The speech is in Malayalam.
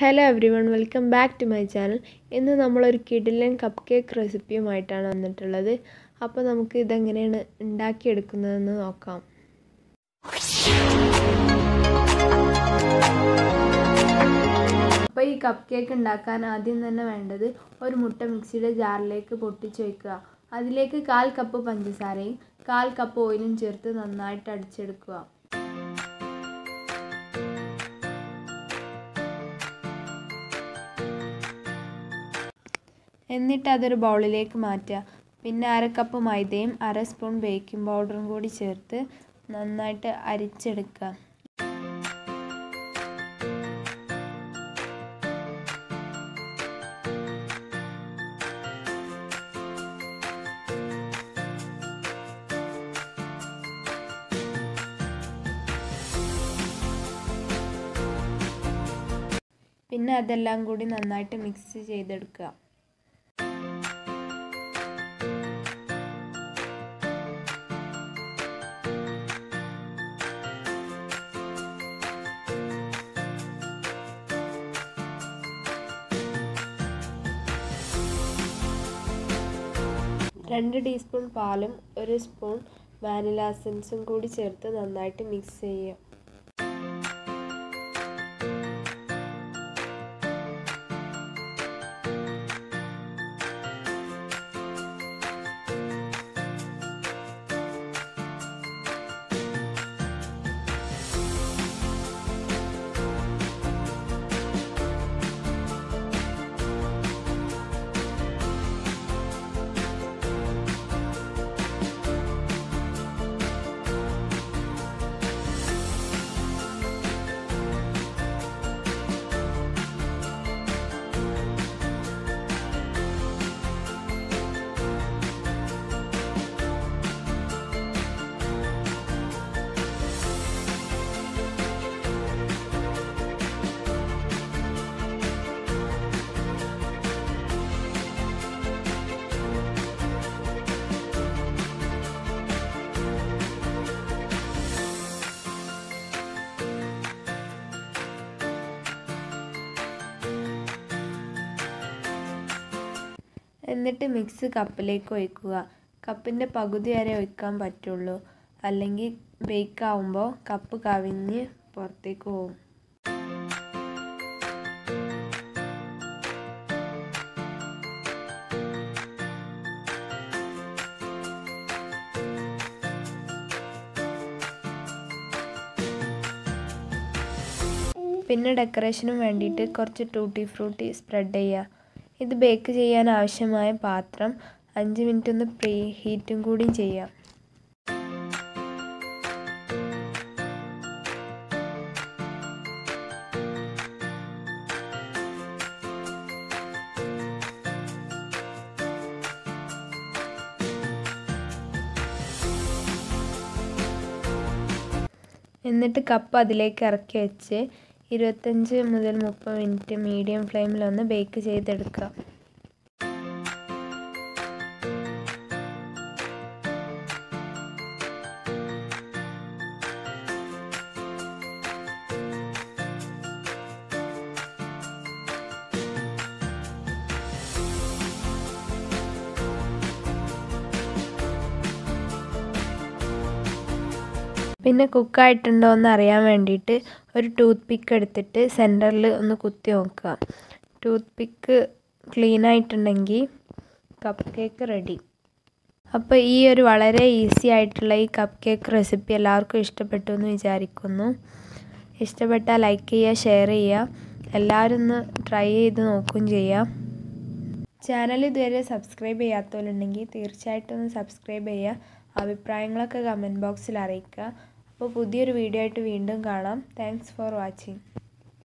hello everyone welcome back to my channel ഇന്ന് നമ്മളൊരു കിഡിലൻ കപ്പ് കേക്ക് റെസിപ്പിയുമായിട്ടാണ് വന്നിട്ടുള്ളത് അപ്പോൾ നമുക്ക് ഇതെങ്ങനെയാണ് ഉണ്ടാക്കിയെടുക്കുന്നതെന്ന് നോക്കാം അപ്പോൾ ഈ കപ്പ് കേക്ക് ഉണ്ടാക്കാൻ ആദ്യം തന്നെ വേണ്ടത് ഒരു മുട്ട മിക്സിയുടെ ജാറിലേക്ക് പൊട്ടിച്ച് വയ്ക്കുക അതിലേക്ക് കാൽ കപ്പ് പഞ്ചസാരയും കാൽ കപ്പ് ഓയിലും ചേർത്ത് നന്നായിട്ട് അടിച്ചെടുക്കുക എന്നിട്ട് അതൊരു ബൗളിലേക്ക് മാറ്റുക പിന്നെ അര കപ്പ് മൈദയും അര സ്പൂൺ ബേക്കിംഗ് പൗഡറും കൂടി ചേർത്ത് നന്നായിട്ട് അരിച്ചെടുക്കുക പിന്നെ അതെല്ലാം കൂടി നന്നായിട്ട് മിക്സ് ചെയ്തെടുക്കുക രണ്ട് ടീസ്പൂൺ പാലും ഒരു സ്പൂൺ വാനില എസൻസും കൂടി ചേർത്ത് നന്നായിട്ട് മിക്സ് ചെയ്യുക എന്നിട്ട് മിക്സ് കപ്പിലേക്ക് ഒഴിക്കുക കപ്പിൻ്റെ പകുതി വരെ ഒഴിക്കാൻ പറ്റുള്ളൂ അല്ലെങ്കിൽ ബേക്ക് ആവുമ്പോൾ കപ്പ് കവിഞ്ഞ് പുറത്തേക്ക് പോകും പിന്നെ ഡെക്കറേഷനും വേണ്ടിയിട്ട് കുറച്ച് ടൂട്ടി ഫ്രൂട്ടി സ്പ്രെഡ് ചെയ്യുക ഇത് ബേക്ക് ചെയ്യാൻ ആവശ്യമായ പാത്രം അഞ്ച് മിനിറ്റ് ഒന്ന് പ്രീ ഹീറ്റും കൂടി ചെയ്യാം എന്നിട്ട് കപ്പ് അതിലേക്ക് ഇറക്കി വെച്ച് ഇരുപത്തഞ്ച് മുതൽ മുപ്പത് മിനിറ്റ് മീഡിയം ഫ്ലെയിമിലൊന്ന് ബേക്ക് ചെയ്തെടുക്കുക പിന്നെ കുക്കായിട്ടുണ്ടോ എന്ന് അറിയാൻ വേണ്ടിയിട്ട് ഒരു ടൂത്ത് പിക്ക് എടുത്തിട്ട് സെൻറ്ററിൽ ഒന്ന് കുത്തി നോക്കുക ടൂത്ത് പിക്ക് ക്ലീൻ ആയിട്ടുണ്ടെങ്കിൽ കപ്പ് കേക്ക് റെഡി അപ്പോൾ ഈ ഒരു വളരെ ഈസി ആയിട്ടുള്ള ഈ കപ്പ് കേക്ക് റെസിപ്പി എല്ലാവർക്കും ഇഷ്ടപ്പെട്ടു എന്ന് വിചാരിക്കുന്നു ഇഷ്ടപ്പെട്ടാൽ ലൈക്ക് ചെയ്യുക ഷെയർ ചെയ്യുക എല്ലാവരും ഒന്ന് ട്രൈ ചെയ്ത് നോക്കുകയും ചെയ്യാം ചാനൽ ഇതുവരെ സബ്സ്ക്രൈബ് ചെയ്യാത്തവരുണ്ടെങ്കിൽ തീർച്ചയായിട്ടും ഒന്ന് സബ്സ്ക്രൈബ് ചെയ്യുക അഭിപ്രായങ്ങളൊക്കെ കമൻറ്റ് ബോക്സിൽ അറിയിക്കുക അപ്പോൾ പുതിയൊരു വീഡിയോ ആയിട്ട് വീണ്ടും കാണാം താങ്ക്സ് ഫോർ വാച്ചിങ്